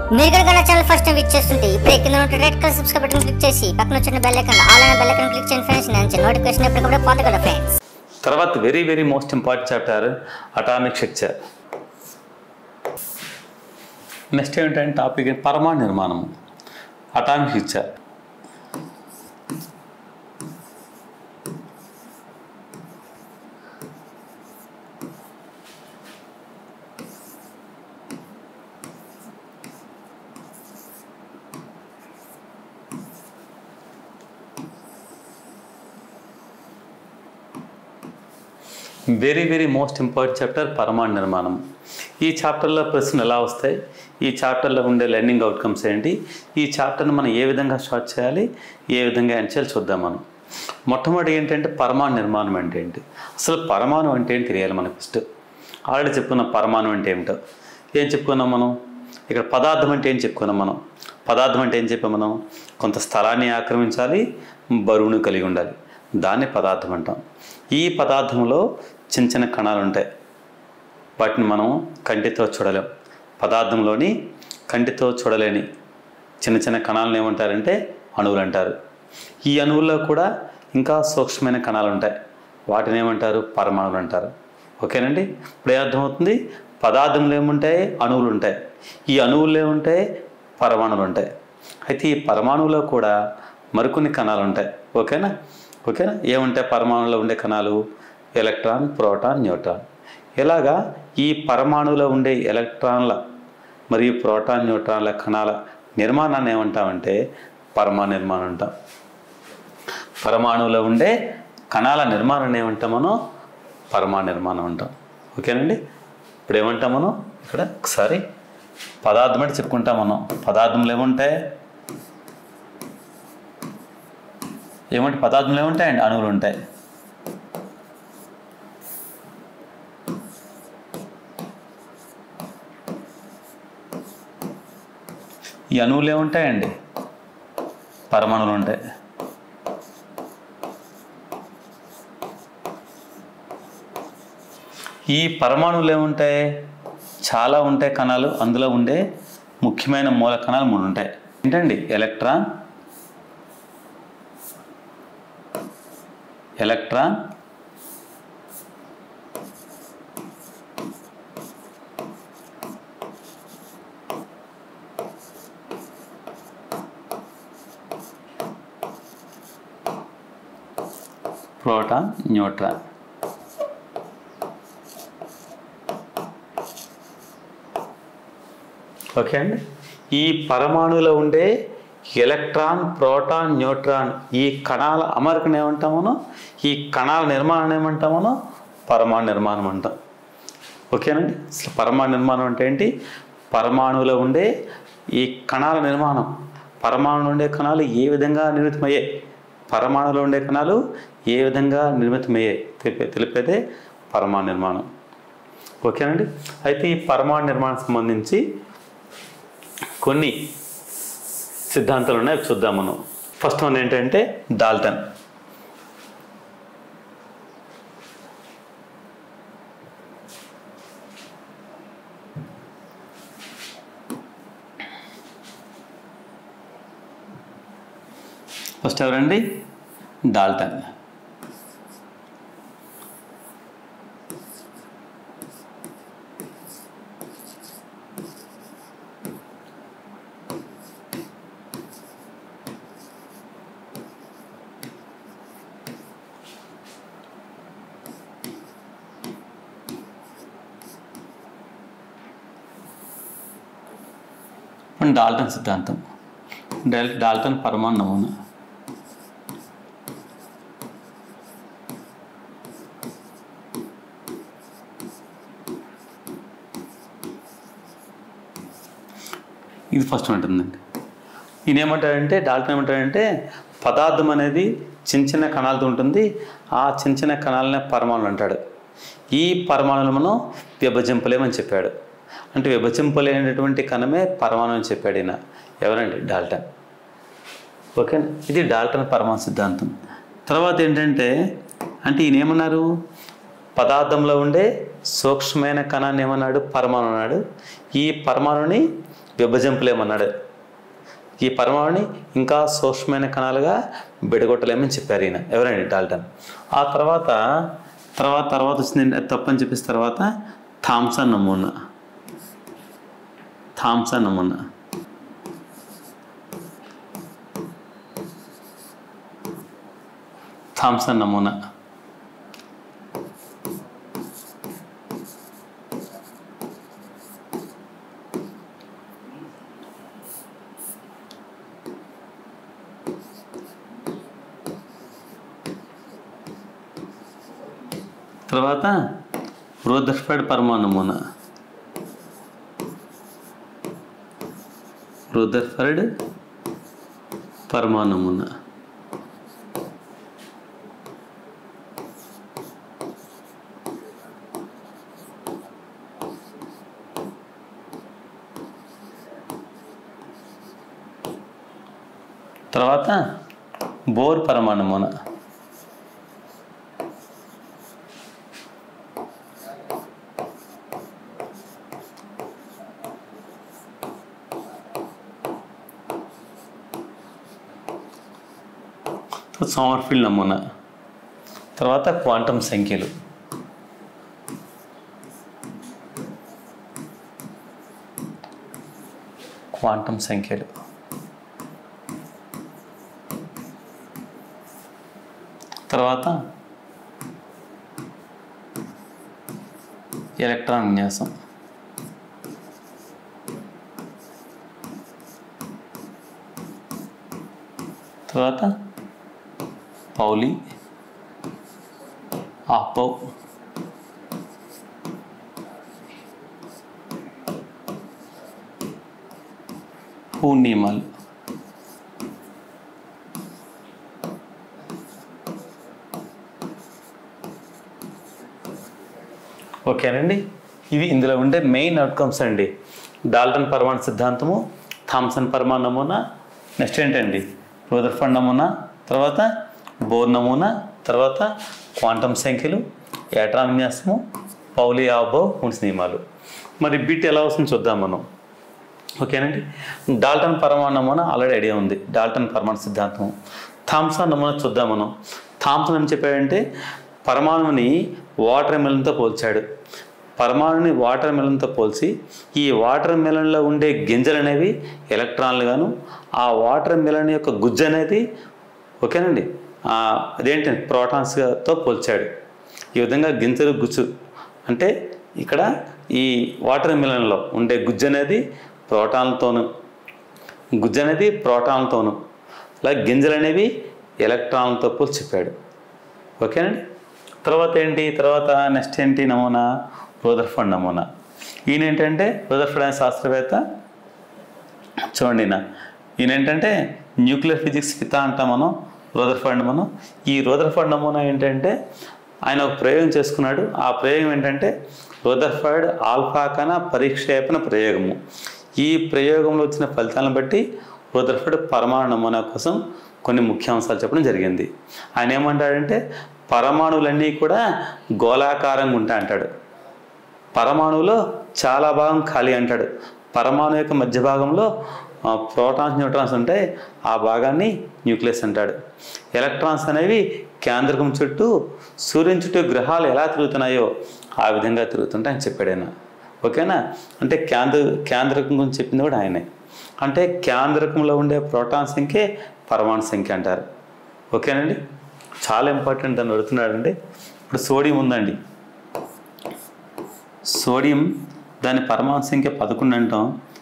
మీరు కనుక నా ఛానల్ ఫస్ట్ టైం విచ్ చేస్తుంటే ఇప్పుడే కింద ఉన్న red colour subscribe button click చేసి పక్కన వచ్చిన బెల్ ఐకాన్ ఆల్ అనే బెల్ ఐకాన్ క్లిక్ చేయండి ఫ్రెండ్స్ నేను నోటిఫికేషన్ ఎప్పటికప్పుడు పొందగలరు ఫ్రెండ్స్ తర్వాత very very most important chapter atomic structure next ఏమిటంటే టాపిక్ పరమాణు నిర్మాణం atomic structure very very most important chapter పరమాణు నిర్మాణం ఈ చాప్టర్లో ప్రశ్నలు ఎలా వస్తాయి ఈ చాప్టర్లో ఉండే లెర్నింగ్ అవుట్కమ్స్ ఏంటి ఈ చాప్టర్ని మనం ఏ విధంగా స్టార్ట్ చేయాలి ఏ విధంగా ఎండ్ చేయాలి చూద్దాం మనం మొట్టమొదటి ఏంటంటే పరమాణు నిర్మాణం అంటే ఏంటి అసలు పరమాణు అంటే ఏంటి తెలియాలి మనకు ఫస్ట్ ఆల్రెడీ చెప్పుకున్నాం పరమాణు అంటే ఏమిటో ఏం చెప్పుకున్నాం మనం ఇక్కడ పదార్థం అంటే ఏం చెప్పుకున్నాం మనం పదార్థం అంటే ఏం చెప్పాం మనం కొంత స్థలాన్ని ఆక్రమించాలి బరువును కలిగి ఉండాలి దాన్ని పదార్థం అంటాం ఈ పదార్థంలో చిన్న చిన్న కణాలు ఉంటాయి వాటిని మనం కంటితో చూడలేం పదార్థంలోని కంటితో చూడలేని చిన్న చిన్న కణాలను ఏమంటారంటే అణువులు అంటారు ఈ అణువుల్లో కూడా ఇంకా సూక్ష్మమైన కణాలు ఉంటాయి వాటిని ఏమంటారు పరమాణువులు అంటారు ఓకేనండి ఇప్పుడు ఏ అర్థమవుతుంది పదార్థంలో ఏముంటాయి అణువులు ఉంటాయి ఈ అణువుల్లో ఏముంటాయి పరమాణువులు ఉంటాయి అయితే ఈ పరమాణువులో కూడా మరికొన్ని కణాలు ఉంటాయి ఓకేనా ఓకేనా ఏముంటాయి పరమాణువులో ఉండే కణాలు ఎలక్ట్రాన్ ప్రోటాన్ న్యూట్రాన్ ఇలాగా ఈ పరమాణువులో ఉండే ఎలక్ట్రాన్ల మరియు ప్రోటాన్ న్యూట్రాన్ల కణాల నిర్మాణాన్ని ఏమంటామంటే పరమాణు నిర్మాణం అంటాం పరమాణువులో ఉండే కణాల నిర్మాణాన్ని ఏమంటాం మనం పరమాణు నిర్మాణం అంటాం ఓకేనండి ఇప్పుడు ఏమంటాం మనం ఇక్కడ ఒకసారి పదార్థం అంటే చెప్పుకుంటాం మనం పదార్థంలో ఏముంటాయి ఏమంటే పదార్థంలో ఏముంటాయండి అణువులు ఉంటాయి ఈ అణువులు ఏముంటాయండి పరమాణువులు ఉంటాయి ఈ పరమాణువులు ఏముంటాయి చాలా ఉంటాయి కణాలు అందులో ఉండే ముఖ్యమైన మూల కణాలు మూడు ఉంటాయి ఏంటండి electron electron proton neutron okay అండి ఈ పరమాణువులో ఉండే ఎలక్ట్రాన్ ప్రోటాన్ న్యూట్రాన్ ఈ కణాల అమరికను ఏమంటాం మనం ఈ కణాల నిర్మాణం ఏమంటాం మనం పరమాణు నిర్మాణం అంటాం ఓకేనండి అసలు పరమాణు నిర్మాణం అంటే ఏంటి పరమాణువులో ఉండే ఈ కణాల నిర్మాణం పరమాణువులో ఉండే కణాలు ఏ విధంగా నిర్మితమయ్యాయి పరమాణువులో ఉండే కణాలు ఏ విధంగా నిర్మితమయ్యాయి తెలిపే తెలిపేదే పరమాణు నిర్మాణం ఓకేనండి అయితే ఈ పరమాణు నిర్మాణం సంబంధించి కొన్ని సిద్ధాంతాలు ఉన్నాయి అవి చూద్దాం మనం ఫస్ట్ వన్ ఏంటంటే డాల్టన్ ఫస్ట్ ఎవరండి డాల్టన్ డాల్టన్ సిద్ధాంతం డెల్ డాల్టన్ పరమాణు నమూనా ఇది ఫస్ట్ ఉంటుందండి ఈయన ఏమంటాడంటే డాల్టన్ ఏమంటాడంటే పదార్థం అనేది చిన్న చిన్న కణాలతో ఉంటుంది ఆ చిన్న చిన్న కణాలనే పరమాణులు అంటాడు ఈ పరమాణులు మనం విభజింపలేమని చెప్పాడు అంటే విభజింపలేనటువంటి కణమే పరమాణు అని చెప్పాడు ఈయన ఎవరండి డాల్టన్ ఓకే ఇది డాల్టన్ పరమాణు సిద్ధాంతం తర్వాత ఏంటంటే అంటే ఈయన ఏమన్నారు పదార్థంలో ఉండే సూక్ష్మమైన కణాన్ని ఏమన్నాడు పరమాణు అన్నాడు ఈ పరమాణుని విభజింపలేమన్నాడు ఈ పరమాణుని ఇంకా సూక్ష్మమైన కణాలుగా విడగొట్టలేమని చెప్పారు ఈయన ఎవరండి డాల్టన్ ఆ తర్వాత తర్వాత తర్వాత వచ్చింది అది తప్పని చెప్పేసి తర్వాత థామ్సన్ నమూనా థామ్సన్ నమూనా థామ్సన్ నమూనా తర్వాత రూదర్ఫర్డ్ పరమాణు నమూనా రూదర్ఫర్డ్ పరమాణు నమూనా తర్వాత బోర్ పరమాణు నమూనా సోమర్ఫీల్డ్ నమూనా తర్వాత క్వాంటం సంఖ్యలు క్వాంటం సంఖ్యలు తర్వాత ఎలక్ట్రాన్ విన్యాసం తర్వాత పౌలి ఆపౌ హూ నియమాలు ఓకేనండి ఇవి ఇందులో ఉండే మెయిన్ అవుట్కమ్స్ అండి డాల్టన్ పరమాణు సిద్ధాంతము థామ్సన్ పరమాణు నమూనా నెక్స్ట్ ఏంటండి రూదర్ఫండ్ నమూనా తర్వాత బోర్ నమూనా తర్వాత క్వాంటం సంఖ్యలు ఏట్రా విన్యాసము పౌలి ఆబో మున్స్ నియమాలు మరి బిట్ ఎలా వస్తుందో చూద్దాం మనం ఓకేనండి డాల్టన్ పరమాణు నమూనా ఆల్రెడీ ఐడియా ఉంది డాల్టన్ పరమాణు సిద్ధాంతం థామ్సన్ నమూనా చూద్దాం మనం థామ్సన్ ఏం చెప్పాడంటే పరమాణువుని వాటర్ మెలన్తో పోల్చాడు పరమాణుని వాటర్ మెలన్తో పోల్చి ఈ వాటర్ మెలన్లో ఉండే గింజలు అనేవి ఎలక్ట్రాన్లు గాను ఆ వాటర్ మెలన్ యొక్క గుజ్జు అనేది ఓకేనండి ఆ, అదేంటి ప్రోటాన్స్తో పోల్చాడు ఈ విధంగా గింజలు గుజ్జు అంటే ఇక్కడ ఈ వాటర్ మిలన్లో ఉండే గుజ్జు అనేది ప్రోటాన్లతోను గుజ్జు అనేది ప్రోటాన్లతోను అలాగే గింజలు అనేవి ఎలక్ట్రాన్లతో పోల్చి చెప్పాడు ఓకేనండి తర్వాత ఏంటి తర్వాత నెక్స్ట్ ఏంటి నమూనా రూదర్ఫండ్ నమూనా ఈయన ఏంటంటే రూదర్ఫండ్ అనే శాస్త్రవేత్త చూడండి ఈయన ఈయన ఏంటంటే న్యూక్లియర్ ఫిజిక్స్ పిత అంటాం మనం రూదర్ఫండ్ మనం ఈ రూదర్ఫండ్ నమూనా ఏంటంటే ఆయన ఒక ప్రయోగం చేసుకున్నాడు ఆ ప్రయోగం ఏంటంటే రూదర్ఫర్డ్ ఆల్ఫా కన పరిక్షేపణ ప్రయోగము ఈ ప్రయోగంలో వచ్చిన ఫలితాలను బట్టి రూదర్ఫర్డ్ పరమాణు నమూనా కోసం కొన్ని ముఖ్యాంశాలు చెప్పడం జరిగింది ఆయన ఏమంటాడంటే పరమాణువులన్నీ కూడా గోళాకారంగా ఉంటాయి అంటాడు పరమాణువులో చాలా భాగం ఖాళీ అంటాడు పరమాణు యొక్క మధ్య భాగంలో ఆ, ప్రోటాన్స్ న్యూట్రాన్స్ ఉంటాయి ఆ భాగాన్ని న్యూక్లియస్ అంటాడు ఎలక్ట్రాన్స్ అనేవి కేంద్రకం చుట్టూ సూర్యుని చుట్టూ గ్రహాలు ఎలా తిరుగుతున్నాయో ఆ విధంగా తిరుగుతుంటాయి అని చెప్పాడు ఆయన ఓకేనా అంటే కేంద్ర కేంద్రకం గురించి చెప్పింది కూడా ఆయనే అంటే కేంద్రకంలో ఉండే ప్రోటాన్ సంఖ్య పరమాణు సంఖ్య అంటారు ఓకేనండి చాలా ఇంపార్టెంట్ దాన్ని అడుగుతున్నాడండి ఇప్పుడు సోడియం ఉందండి సోడియం దాని పరమాణు సంఖ్య పదకొండు అంటాం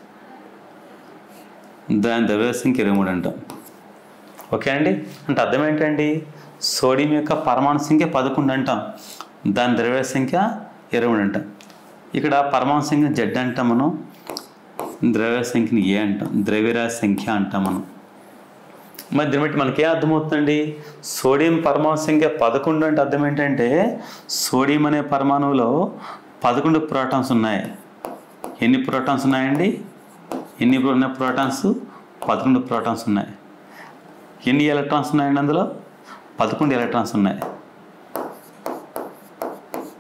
దాని ద్రవ్య సంఖ్య ఇరవై మూడు అంటాం ఓకే అండి అంటే అర్థం ఏంటండి సోడియం యొక్క పరమాణు సంఖ్య పదకొండు అంటాం దాని ద్రవ్య సంఖ్య ఇరవై మూడు అంటాం ఇక్కడ పరమాణు సంఖ్య జెడ్ అంటాం మనం ద్రవ్య సంఖ్యని ఏ అంటాం ద్రవ్యరాశి సంఖ్య అంటాం మనం మరి దీన్ని బట్టి మనకేం అర్థమవుతుందండి సోడియం పరమాణు సంఖ్య పదకొండు అంటే అర్థం ఏంటంటే సోడియం అనే పరమాణువులో పదకొండు ప్రోటాన్స్ ఉన్నాయి ఎన్ని ప్రోటాన్స్ ఉన్నాయండి ఎన్ని ఉన్న ప్రోటాన్స్ పదకొండు ప్రోటాన్స్ ఉన్నాయి ఎన్ని ఎలక్ట్రాన్స్ ఉన్నాయండి అందులో పదకొండు ఎలక్ట్రాన్స్ ఉన్నాయి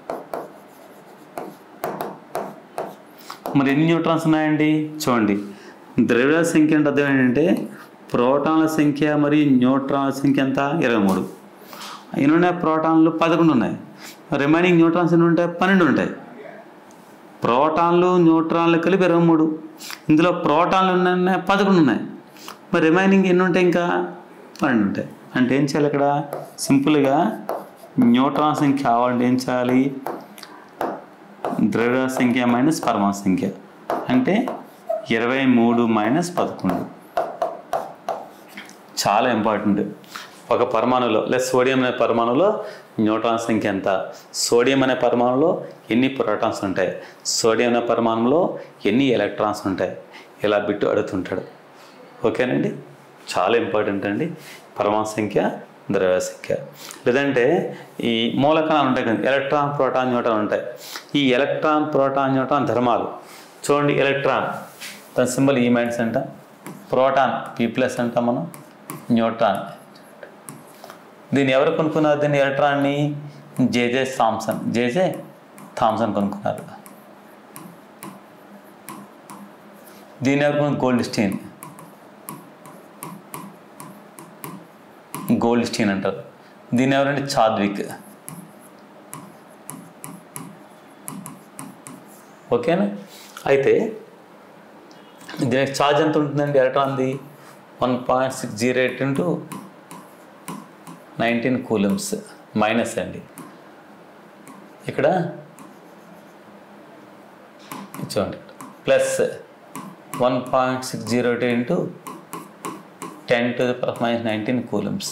మరి ఎన్ని న్యూట్రాన్స్ ఉన్నాయండి చూడండి ద్రవ్యాల సంఖ్య అంటే అర్థం ఏంటంటే ప్రోటాన్ల సంఖ్య మరియు న్యూట్రాన్ల సంఖ్య ఎంత ఇరవై మూడు ఎన్ని ఉన్నాయి ప్రోటాన్లు పదకొండు ఉన్నాయి రిమైనింగ్ న్యూట్రాన్స్ ఎన్ని ఉంటాయి పన్నెండు ఉంటాయి ప్రోటాన్లు న్యూట్రాన్లు కలిపి ఇరవై మూడు ఇందులో ప్రోటాన్లు ఉన్నాయి పదకొండు ఉన్నాయి మరి రిమైనింగ్ ఎన్ని ఉంటాయి ఇంకా పన్నెండు ఉంటాయి అంటే ఏం చేయాలి ఇక్కడ సింపుల్గా న్యూట్రాన్ సంఖ్య కావాలంటే ఏం చేయాలి ద్రవ్య సంఖ్య మైనస్ పరమాణు సంఖ్య అంటే ఇరవై మూడు మైనస్ పదకొండు చాలా ఇంపార్టెంట్ ఒక పరమాణులో లేదా సోడియం అనే పరమాణులో న్యూట్రాన్ సంఖ్య ఎంత సోడియం అనే పరమాణులో ఎన్ని ప్రోటాన్స్ ఉంటాయి సోడియం అనే పరమాణులో ఎన్ని ఎలక్ట్రాన్స్ ఉంటాయి ఇలా బిట్టు అడుగుతుంటాడు ఓకేనండి చాలా ఇంపార్టెంట్ అండి పరమాణు సంఖ్య ద్రవ్య సంఖ్య లేదంటే ఈ మూలకణాలు ఉంటాయి కదా ఎలక్ట్రాన్ ప్రోటాన్ న్యూట్రాన్ ఉంటాయి ఈ ఎలక్ట్రాన్ ప్రోటాన్ న్యూట్రాన్ ధర్మాలు చూడండి ఎలక్ట్రాన్ దాని సింబల్ ఈ మైండ్స్ అంట ప్రోటాన్ పీ ప్లస్ అంటాం మనం న్యూట్రాన్ దీన్ని ఎవరు కొనుక్కున్నారు దీన్ని ఎలక్ట్రాన్ని జేజే థామ్సన్ జేజే థామ్సన్ కొనుక్కున్నారు దీన్ని ఎవరు కొనుక్కు గోల్డ్ స్టీన్ గోల్డ్ స్టీన్ అంటారు దీన్ని ఎవరంటే చాద్విక్ ఓకేనా అయితే దీనికి ఛార్జ్ ఎంత ఉంటుందండి ఎలక్ట్రాన్ది one point six zero eight into nineteen coulombs minus అండి ఇక్కడ ఇది చూడండి plus one point six zero eight into ten to the power minus nineteen coulombs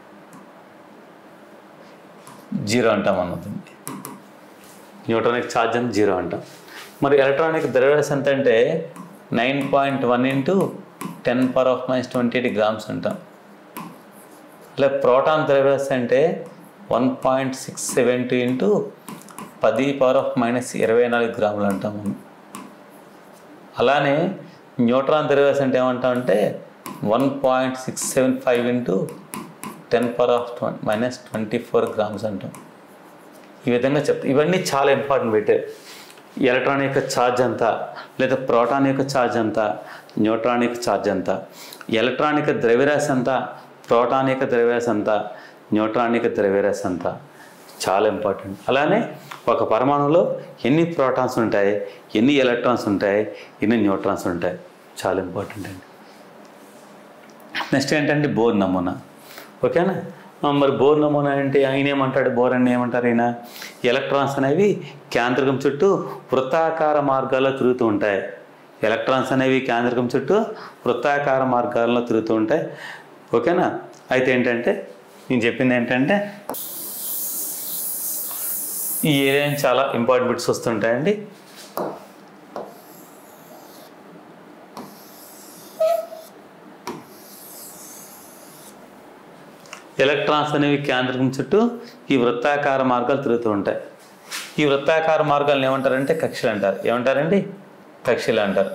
zero అంటాం అన్నది న్యూట్రానిక్ ఛార్జ్ అని జీరో అంటాం మరి ఎలక్ట్రానిక్ ద్రవ్యరాశి ఎంత అంటే nine point one into ten power of minus twenty eight grams అంటాం అలా ప్రోటాన్ ద్రవ్యరాశి అంటే one point six seven two into పది పవర్ ఆఫ్ మైనస్ ఇరవై నాలుగు గ్రాములు అంటాం మనం అలానే న్యూట్రాన్ ద్రవ్యరాశి అంటే ఏమంటాం అంటే one point six seven five into ten power of minus twenty four grams అంటాం ఈ విధంగా చెప్తా ఇవన్నీ చాలా ఇంపార్టెంట్ పెట్టారు ఎలక్ట్రాన్ యొక్క ఛార్జ్ ఎంత లేదా ప్రోటాన్ యొక్క ఛార్జ్ ఎంత న్యూట్రాన్ యొక్క ఛార్జ్ ఎంత ఎలక్ట్రాన్ యొక్క ద్రవ్యరాశి ఎంత ప్రోటాన్ యొక్క ద్రవ్యరాశి ఎంత న్యూట్రాన్ యొక్క ద్రవ్యరాశి ఎంత చాలా ఇంపార్టెంట్ అలానే ఒక పరమాణువులో ఎన్ని ప్రోటాన్స్ ఉంటాయి ఎన్ని ఎలక్ట్రాన్స్ ఉంటాయి ఎన్ని న్యూట్రాన్స్ ఉంటాయి చాలా ఇంపార్టెంట్ అండి నెక్స్ట్ ఏంటంటే బోర్ నమూనా ఓకేనా ఆ, మరి బోర్ నమూనా అంటే ఆయన ఏమంటాడు బోర్ అని ఏమంటారు ఆయన ఎలక్ట్రాన్స్ అనేవి కేంద్రకం చుట్టూ వృత్తాకార మార్గాల్లో తిరుగుతూ ఉంటాయి ఎలక్ట్రాన్స్ అనేవి కేంద్రకం చుట్టూ వృత్తాకార మార్గాల్లో తిరుగుతూ ఉంటాయి ఓకేనా అయితే ఏంటంటే నేను చెప్పింది ఏంటంటే ఈ ఏరియా చాలా ఇంపార్టెంట్ బిట్స్ వస్తుంటాయండి ఎలక్ట్రాన్స్ అనేవి కేంద్రకం చుట్టూ ఈ వృత్తాకార మార్గాలు తిరుగుతూ ఉంటాయి ఈ వృత్తాకార మార్గాలను ఏమంటారంటే కక్షలు అంటారు ఏమంటారండి కక్షలు అంటారు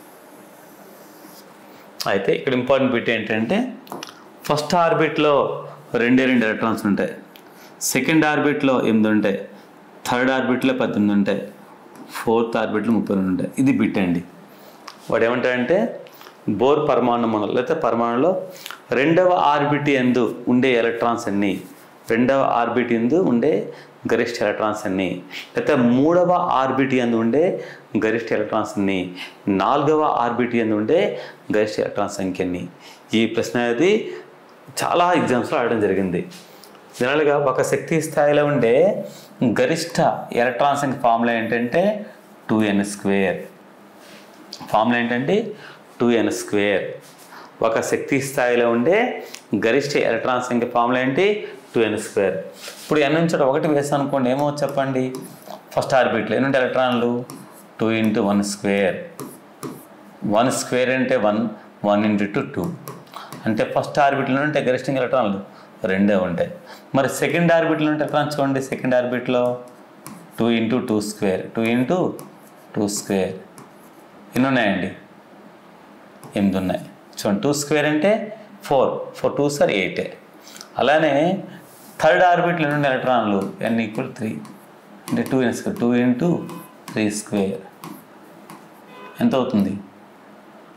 అయితే ఇక్కడ ఇంపార్టెంట్ బిట్ ఏంటంటే ఫస్ట్ ఆర్బిట్లో రెండే రెండు ఎలక్ట్రాన్స్ ఉంటాయి సెకండ్ ఆర్బిట్లో ఎనిమిది ఉంటాయి థర్డ్ ఆర్బిట్లో పద్దెనిమిది ఉంటాయి ఫోర్త్ ఆర్బిట్లో ముప్పై రెండు ఉంటాయి ఇది బిట్ అండి వాడు ఏమంటాడంటే బోర్ పరమాణు మనలో లేకపోతే పరమాణులో రెండవ ఆర్బిట్ ఎందు ఉండే ఎలక్ట్రాన్స్ అన్ని రెండవ ఆర్బిట్ ఎందు ఉండే గరిష్ట ఎలక్ట్రాన్స్ అన్ని లేకపోతే మూడవ ఆర్బిట్ ఎందు ఉండే గరిష్ట ఎలక్ట్రాన్స్ అన్ని నాలుగవ ఆర్బిట్ ఎందు ఉండే గరిష్ట ఎలక్ట్రాన్స్ సంఖ్య అన్ని ఈ ప్రశ్న అనేది చాలా ఎగ్జామ్స్లో ఆడడం జరిగింది జనరల్గా ఒక శక్తి స్థాయిలో ఉండే గరిష్ట ఎలక్ట్రాన్ సంఖ్య ఫార్ములా ఏంటంటే టూ ఎన్ స్క్వేర్ ఫార్ములా ఏంటంటే టూ ఎన్ స్క్వేర్ ఒక శక్తి స్థాయిలో ఉండే గరిష్ట ఎలక్ట్రాన్ సంఖ్య ఫార్ములా ఏంటి టూ ఎన్ స్క్వేర్ ఇప్పుడు ఎన్ నుంచి ఒకటి వేసాను అనుకోండి ఏమో చెప్పండి ఫస్ట్ ఆర్బిట్లో ఎన్ని ఎలక్ట్రాన్లు two into one square one square అంటే one one into two two అంటే ఫస్ట్ ఆర్బిట్లో ఉంటే గరిష్టంగా ఎలక్ట్రాన్లు రెండే ఉంటాయి మరి సెకండ్ ఆర్బిట్లో ఉంటే ఎలక్ట్రాన్ చూడండి సెకండ్ ఆర్బిట్లో two into two square two into two square ఎన్ని ఉన్నాయండి ఎనిమిది ఉన్నాయి చూడండి టూ స్క్వేర్ అంటే ఫోర్ ఫోర్ టూ సార్ ఎయిటే అలానే థర్డ్ ఆర్బిట్లో ఎన్ని ఉన్నాయి ఎలక్ట్రాన్లు ఎన్ ఈక్వల్ త్రీ అంటే two n square two into three square ఎంత అవుతుంది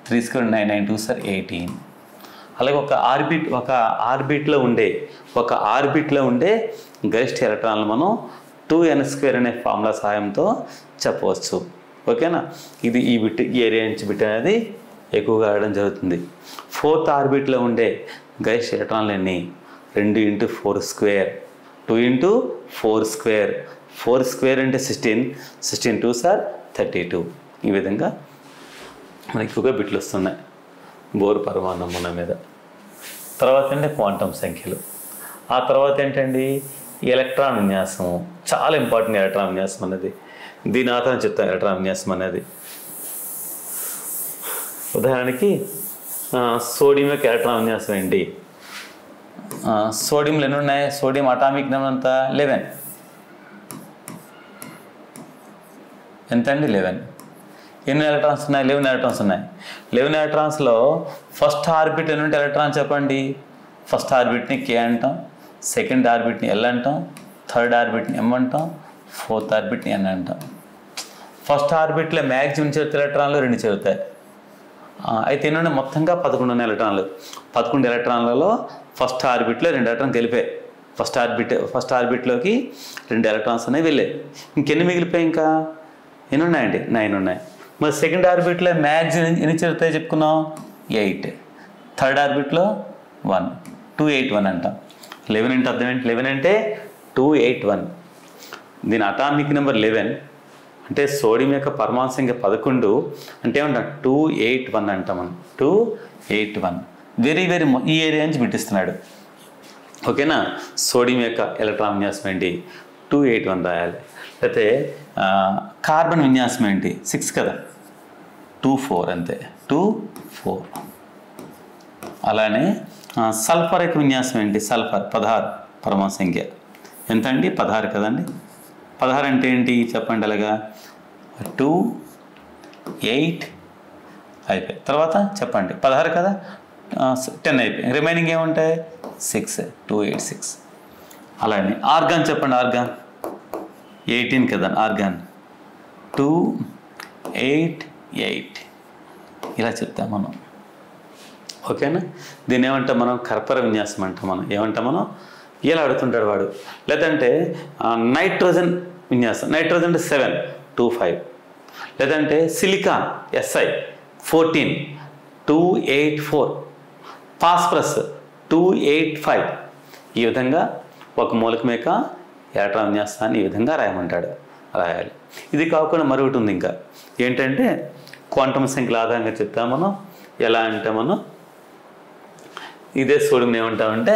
three square nine nine two సార్ ఎయిటీన్ అలాగే ఒక ఆర్బిట్ ఒక ఆర్బిట్లో ఉండే ఒక ఆర్బిట్లో ఉండే గరిష్ట ఎలక్ట్రాన్లు మనం టూ ఎన్ స్క్వేర్ అనే ఫార్ములా సహాయంతో చెప్పవచ్చు ఓకేనా ఇది ఈ బిట్ ఈ ఏరియా నుంచి బిట్ అనేది ఎక్కువగా ఆడడం జరుగుతుంది ఫోర్త్ ఆర్బిట్లో ఉండే గరిష్ట ఎలక్ట్రాన్లు ఎన్ని రెండు into four square two into four square four square అంటే సిక్స్టీన్ సిక్స్టీన్ టూ సార్ థర్టీ టూ ఈ విధంగా మనకి ఎక్కువగా బిట్లు వస్తున్నాయి బోర్ పరమాణు నమూనా మీద తర్వాత అంటే క్వాంటం సంఖ్యలు ఆ తర్వాత ఏంటండి ఎలక్ట్రాన్ విన్యాసం చాలా ఇంపార్టెంట్ ఎలక్ట్రాన్ విన్యాసం అనేది దీని ఆధారం చెప్తాను ఎలక్ట్రాన్ విన్యాసం అనేది ఉదాహరణకి ఆ, సోడియం యొక్క ఎలక్ట్రాన్ విన్యాసం ఏంటి ఆ, సోడియంలు ఎన్ని ఉన్నాయి సోడియం అటామిక్ నెంబర్ అంతా లెవెన్ ఎంత అండి లెవెన్ ఎన్ని ఎలక్ట్రాన్స్ ఉన్నాయి లెవెన్ ఎలక్ట్రాన్స్ ఉన్నాయి లెవెన్ ఎలక్ట్రాన్స్లో ఫస్ట్ ఆర్బిట్ ఎన్ని ఉంటే ఎలక్ట్రాన్ చెప్పండి ఫస్ట్ ఆర్బిట్ని కే అంటాం సెకండ్ ఆర్బిట్ని ఎల్ అంటాం థర్డ్ ఆర్బిట్ని ఎం అంటాం ఫోర్త్ ఆర్బిట్ని ఎన్ అంటాం ఫస్ట్ ఆర్బిట్లో మ్యాక్సిమం చేరుతాయి ఎలక్ట్రాన్లు రెండు చేరుతాయి ఆ, అయితే ఎన్ని మొత్తంగా పదకొండు ఉన్నాయి ఎలక్ట్రాన్లు పదకొండు ఎలక్ట్రాన్లలో ఫస్ట్ ఆర్బిట్లో రెండు ఎలక్ట్రాన్ గెలిపాయి ఫస్ట్ ఆర్బిట్ ఫస్ట్ ఆర్బిట్లోకి రెండు ఎలక్ట్రాన్స్ అనేవి వెళ్ళాయి ఇంకెన్ని మిగిలిపోయాయి ఇంకా ఎన్ని ఉన్నాయండి నైన్ ఉన్నాయి మరి సెకండ్ ఆర్బిట్లో మ్యాక్సిమం ఎన్ని చేరుతాయి చెప్పుకున్నాం ఎయిట్ థర్డ్ ఆర్బిట్లో వన్ టూ ఎయిట్ వన్ అంటాం లెవెన్ అంటే అర్థం ఏంటి లెవెన్ అంటే టూ ఎయిట్ వన్ దీని అటామిక్ నెంబర్ లెవెన్ అంటే సోడియం యొక్క పరమాణు సంఖ్య పదకొండు అంటే ఏమంటాం టూ ఎయిట్ వన్ అంటాం మనం two eight one very very ఈ ఏరియా నుంచి బిట్టిస్తున్నాడు ఓకేనా సోడియం యొక్క ఎలక్ట్రాన్ విన్యాసం ఏంటి టూ ఎయిట్ వన్ రాయాలి అయితే ఆ, కార్బన్ విన్యాసం ఏంటి సిక్స్ కదా టూ ఫోర్ అంతే టూ ఫోర్ అలానే ఆ, సల్ఫర్ యొక్క విన్యాసం ఏంటి సల్ఫర్ పదహారు పరమాణు సంఖ్య ఎంత అండి పదహారు కదండి పదహారు అంటే ఏంటి చెప్పండి అలాగా టూ ఎయిట్ అయిపోయి తర్వాత చెప్పండి పదహారు కదా టెన్ అయిపోయి రిమైనింగ్ ఏముంటాయి సిక్స్ టూ ఎయిట్ సిక్స్ అలానే ఆర్గాన్ చెప్పండి ఆర్గాన్ ఎయిటీన్ కదా ఆర్గాన్ టూ ఎయిట్ ఎయిట్ ఇలా చెప్తాం మనం ఓకేనా దీన్ని ఏమంటాం మనం కర్పర విన్యాసం అంటాం మనం ఏమంటాం మనం ఇలా అడుగుతుంటాడు వాడు లేదంటే ఆ, నైట్రోజన్ విన్యాసం నైట్రోజన్ అంటే సెవెన్ టూ ఫైవ్ లేదంటే silicon SI fourteen two eight four phosphorus two eight five ఈ విధంగా ఒక మూలకం యొక్క ఎలక్ట్రాన్ విన్యాసాన్ని ఈ విధంగా రాయమంటాడు రాయాలి ఇది కాకుండా మరొకటి ఉంది ఇంకా ఏంటంటే క్వాంటమ్ సంఖ్యల ఆధారంగా చెప్తాం మనం ఎలా అంటే మనం ఇదే సోడియం ఏమంటామంటే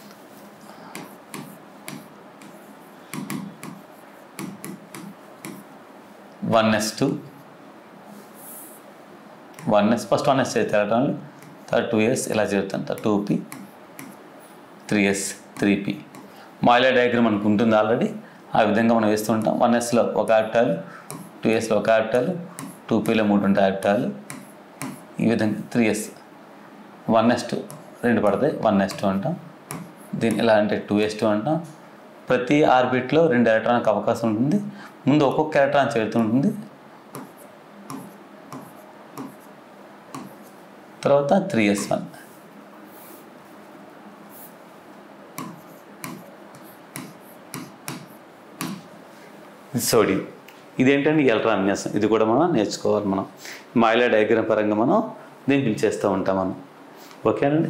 one S two one S first one S చేస్తారు ఎలక్ట్రాన్లు తర్వాత టూ ఎస్ ఇలా చేరుతాం two P three S three P మాయిలా డయాగ్రామ్ మనకు ఉంటుంది ఆల్రెడీ ఆ విధంగా మనం వేస్తూ ఉంటాం వన్ ఎస్లో ఒక ఆక్టాలు టూ ఎస్లో ఒక ఆక్టాలు టూ పీలో మూడు ఉంటాయి ఆక్టాలు ఈ విధంగా three S one S two రెండు పడతాయి వన్ ఎస్ టూ అంటాం దీన్ని ఎలా అంటే టూ ఎస్ టూ అంటాం ప్రతి ఆర్బిట్లో రెండు ఎలక్ట్రాన్కి అవకాశం ఉంటుంది ముందు ఒక్కొక్క ఎలక్ట్రాన్ చేరుతుంటుంది తర్వాత త్రీ ఎస్ వన్ సోడియం ఇదేంటంటే ఎలక్ట్రాన్ విన్యాసం ఇది కూడా మనం నేర్చుకోవాలి మనం మాయిలా డయాగ్రామ్ పరంగా మనం దీన్ని పిలిచేస్తూ ఉంటాం మనం ఓకేనండి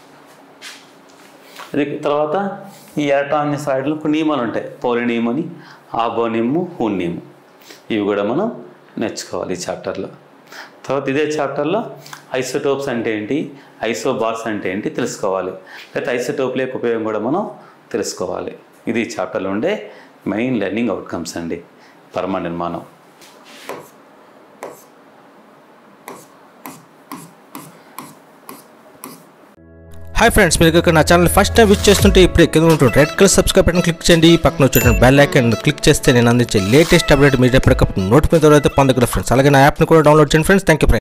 అది తర్వాత ఈ ఎలక్ట్రాన్ విన్యాస రాయడంలో కొన్ని నియమాలు ఉంటాయి పౌలినియం అని ఆబోనియము హూనియము ఇవి కూడా మనం నేర్చుకోవాలి ఈ చాప్టర్లో తర్వాత ఇదే చాప్టర్లో ఐసోటోప్స్ అంటే ఏంటి ఐసోబార్స్ అంటే ఏంటి తెలుసుకోవాలి లేకపోతే ఐసోటోప్ల యొక్క ఉపయోగం కూడా మనం తెలుసుకోవాలి ఇది ఈ చాప్టర్లో ఉండే మెయిన్ లెర్నింగ్ అవుట్కమ్స్ అండి పరమ నిర్మాణం హాయ్ ఫ్రెండ్స్ మీరు ఇక్కడ నా ఛానల్ ఫస్ట్ టైం విచ్ చేస్తుంటే ఇప్పుడు కింద ఉంటుంది red colour subscribe button click చేయండి పక్కన వచ్చే బెల్ ఐకాన్ క్లిక్ చేస్తే నేను అందించే లేటెస్ట్ అప్డేట్ మీరు ఎప్పటికప్పుడు నోటిఫికేషన్ అయితే పొందగలరు ఫ్రెండ్స్ అలాగే నా యాప్ని కూడా డౌన్లోడ్ చేయండి ఫ్రెండ్స్ థ్యాంక్ యూ